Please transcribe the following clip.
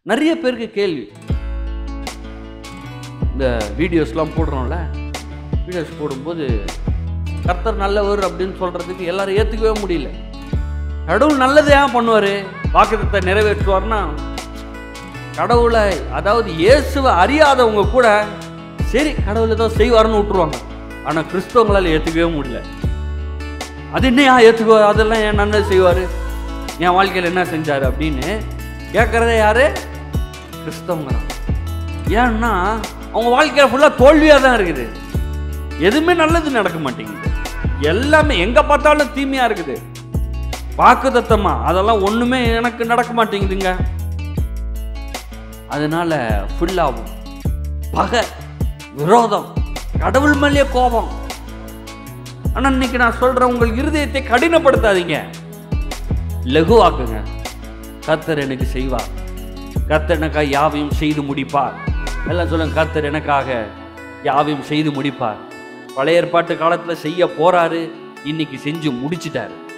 நிறைய பேருக்கு கேள்வி இந்த வீடியோஸ்லாம் போடுறோம்ல வீடியோஸ் போடும்போது கர்த்தர் நல்லவர் அப்படின்னு சொல்றதுக்கு எல்லாரும் ஏற்றுக்கவே முடியல கடவுள் நல்லது ஏன் பண்ணுவார் வாக்குத்தத்தை நிறைவேற்றுவார்னா கடவுளை அதாவது இயேசுவை அறியாதவங்க கூட சரி கடவுள் ஏதோ செய்வார்னு விட்டுருவாங்க ஆனால் கிறிஸ்தவங்களால் ஏற்றுக்கவே முடியல அது என்னையா ஏற்றுக்குவார் அதெல்லாம் ஏன் நன்மை செய்வார் என் வாழ்க்கையில் என்ன செஞ்சார் அப்படின்னு கேட்குறதே யாரு கிறிஸ்தவங்க தான் ஏன்னா அவங்க வாழ்க்கையில் ஃபுல்லாக தோல்வியாக தான் இருக்குது எதுவுமே நல்லது நடக்க மாட்டேங்குது எல்லாமே எங்கே பார்த்தாலும் தீமையாக இருக்குது வாக்குத்தத்தமா அதெல்லாம் ஒன்றுமே எனக்கு நடக்க மாட்டேங்குதுங்க அதனால ஃபுல்லாகும் பகை விரோதம் கடவுள் மேலேயே கோபம் ஆனால் இன்னைக்கு நான் சொல்றேன் உங்கள் இருதயத்தை கடினப்படுத்தாதீங்க லகுவாக்குங்க கர்த்தர் எனக்கு செய்வார் கர்த்தர் எனக்காக யாவையும் செய்து முடிப்பார் எல்லாம் சொல்லுங்க கர்த்தர் எனக்காக யாவையும் செய்து முடிப்பார் பழைய ஏற்பாட்டு காலத்தில் செய்ய போறாரு இன்னைக்கு செஞ்சு முடிச்சிட்டாரு